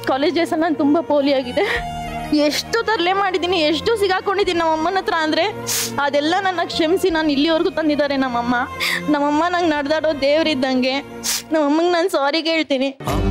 College days ನಾನು ತುಂಬ ಪೋಲಿ ಆಗಿದೆ ಎಷ್ಟು ತರಲೆ ಮಾಡಿದ್ದೀನಿ ಎಷ್ಟು ಸಿಗಾಕೊಂಡಿದ್ದೀನಿ ನಮ್ಮ ಅಮ್ಮನ ಹತ್ರ ಅಂದರೆ ಅದೆಲ್ಲ ನನ್ನ ಕ್ಷಮಿಸಿ ನಾನು ಇಲ್ಲಿವರೆಗೂ ತಂದಿದ್ದಾರೆ ನಮ್ಮಮ್ಮ ನಮ್ಮಮ್ಮ ನಂಗೆ ನಡೆದಾಡೋ ದೇವ್ರಿದ್ದಂಗೆ ನಮ್ಮಮ್ಮಂಗೆ ನಾನು ಸಾರಿ ಹೇಳ್ತೀನಿ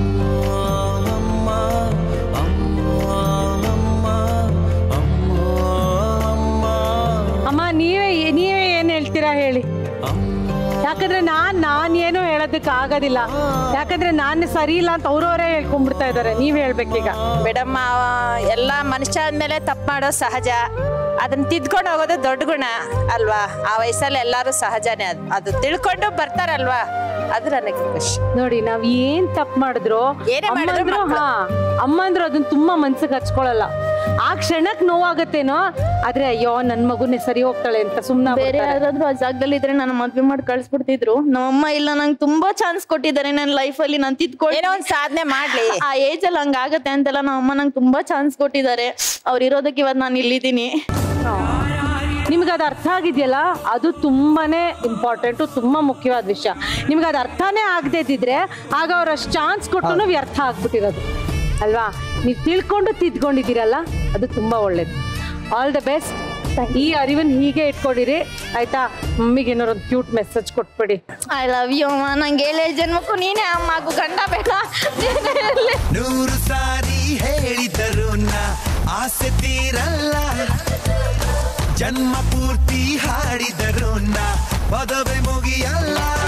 ಅಮ್ಮ ನೀವೇ ನೀವೇ ಏನ್ ಹೇಳ್ತೀರಾ ಹೇಳಿ ಯಾಕಂದ್ರೆ ನಾನ್ ನಾನ್ ಏನು ಹೇಳೋದಕ್ಕೆ ಆಗೋದಿಲ್ಲ ಯಾಕಂದ್ರೆ ನಾನು ಸರಿ ಇಲ್ಲ ಅಂತ ಅವ್ರವರೇ ಹೇಳ್ಕೊಂಡ್ಬಿಡ್ತಾ ಇದಾರೆ ನೀವ್ ಹೇಳ್ಬೇಕೀಗ ಮೇಡಮ್ ಎಲ್ಲ ಮನುಷ್ಯ ಅಂದ್ಮೇಲೆ ತಪ್ಪು ಮಾಡೋದು ಸಹಜ ಅದನ್ನ ತಿದ್ಕೊಂಡು ಹೋಗೋದು ದೊಡ್ಡ ಗುಣ ಅಲ್ವಾ ಆ ವಯಸ್ಸಲ್ಲಿ ಎಲ್ಲರೂ ಸಹಜನೇ ಅದು ಅದು ತಿಳ್ಕೊಂಡು ಬರ್ತಾರಲ್ವಾ ಅದು ನನಗೆ ಖುಷಿ ನೋಡಿ ನಾವ್ ಏನ್ ತಪ್ಪು ಮಾಡಿದ್ರು ಏನೇ ಮಾಡಿದ್ರು ಅಮ್ಮಂದ್ರು ಮಕ್ಳು. ಹಾ ಅಮ್ಮಂದ್ರು ಅದನ್ನ ತುಂಬಾ ಮನ್ಸಿಗೆ ಹಚ್ಕೊಳಲ್ಲ ಆ ಕ್ಷಣಕ್ ನೋವಾಗತ್ತೇನೋ ಆದ್ರೆ ಅಯ್ಯೋ ನನ್ ಮಗುನೇ ಸರಿ ಹೋಗ್ತಾಳೆ ಅಂತ ಸುಮ್ನ ಬೇರೆ ಯಾರಾದ್ರೂ ಆ ಜಾಗದಲ್ಲಿ ಇದ್ರೆ ನಾನು ಮದ್ವೆ ಮಾಡಿ ಕಳ್ಸ್ಬಿಡ್ತಿದ್ರು ನಮ್ಮಮ್ಮ ಇಲ್ಲ ನಂಗೆ ತುಂಬಾ ಚಾನ್ಸ್ ಕೊಟ್ಟಿದ್ದಾರೆ ನನ್ನ ಲೈಫಲ್ಲಿ ನಾನು ತಿದ್ಕೊಂಡು ಏನೋ ಒಂದು ಸಾಧನೆ ಮಾಡ್ಲಿ ಆ ಏಜ್ ಅಲ್ಲಿ ಹಂಗಾಗತ್ತೆ ಅಂತೆಲ್ಲ ನಮ್ಮಮ್ಮ ನಂಗೆ ತುಂಬಾ ಚಾನ್ಸ್ ಕೊಟ್ಟಿದ್ದಾರೆ ಅವ್ರು ಇರೋದಕ್ಕೆ ಇವತ್ತು ನಾನು ಇಲ್ಲಿದ್ದೀನಿ ನಿಮ್ಗೆ ಅದು ಅರ್ಥ ಆಗಿದೆಯಲ್ಲ ಅದು ತುಂಬಾನೇ ಇಂಪಾರ್ಟೆಂಟು ತುಂಬಾ ಮುಖ್ಯವಾದ ವಿಷಯ ನಿಮ್ಗೆ ಅದು ಅರ್ಥನೇ ಆಗದೆ ಇದ್ದಿದ್ರೆ ಆಗ ಅವ್ರು ಅಷ್ಟು ಚಾನ್ಸ್ ಕೊಟ್ಟು ವ್ಯರ್ಥ ಆಗ್ಬಿಟ್ಟಿರೋದು ಅಲ್ವಾ ನೀವು ತಿಳ್ಕೊಂಡು ತಿದ್ಕೊಂಡಿದ್ದೀರಲ್ಲ ಅದು ತುಂಬಾ ಒಳ್ಳೇದು ಆಲ್ ದ ಬೆಸ್ಟ್ ಈ ಅರಿವನ್ನ ಹೀಗೆ ಇಟ್ಕೊಂಡಿರಿ ಆಯ್ತಾ ಮಮ್ಮಿಗೆ ಏನಾರು ಒಂದು ಕ್ಯೂಟ್ ಮೆಸೇಜ್ ಕೊಟ್ಬಿಡಿ ಐ ಲವ್ ಯು ಅಮ್ಮ ನಂಗೆ ಏಳೇ ಜನ್ಮಕ್ಕೂ ನೀನೇ ಅಮ್ಮ ಆಗು ಗಂಡ ಬೇಡ ನೀನೇ ಇರ್ಲಿ. ನೂರು ಸಾರಿ ಹೇಳಿದರು ನಾ ಆಸೆ ತೀರಲ್ಲ ಜನ್ಮ ಪೂರ್ತಿ ಹಾಡಿದರು ನಾ ಪದವೇ ಮುಗಿಯಲ್ಲ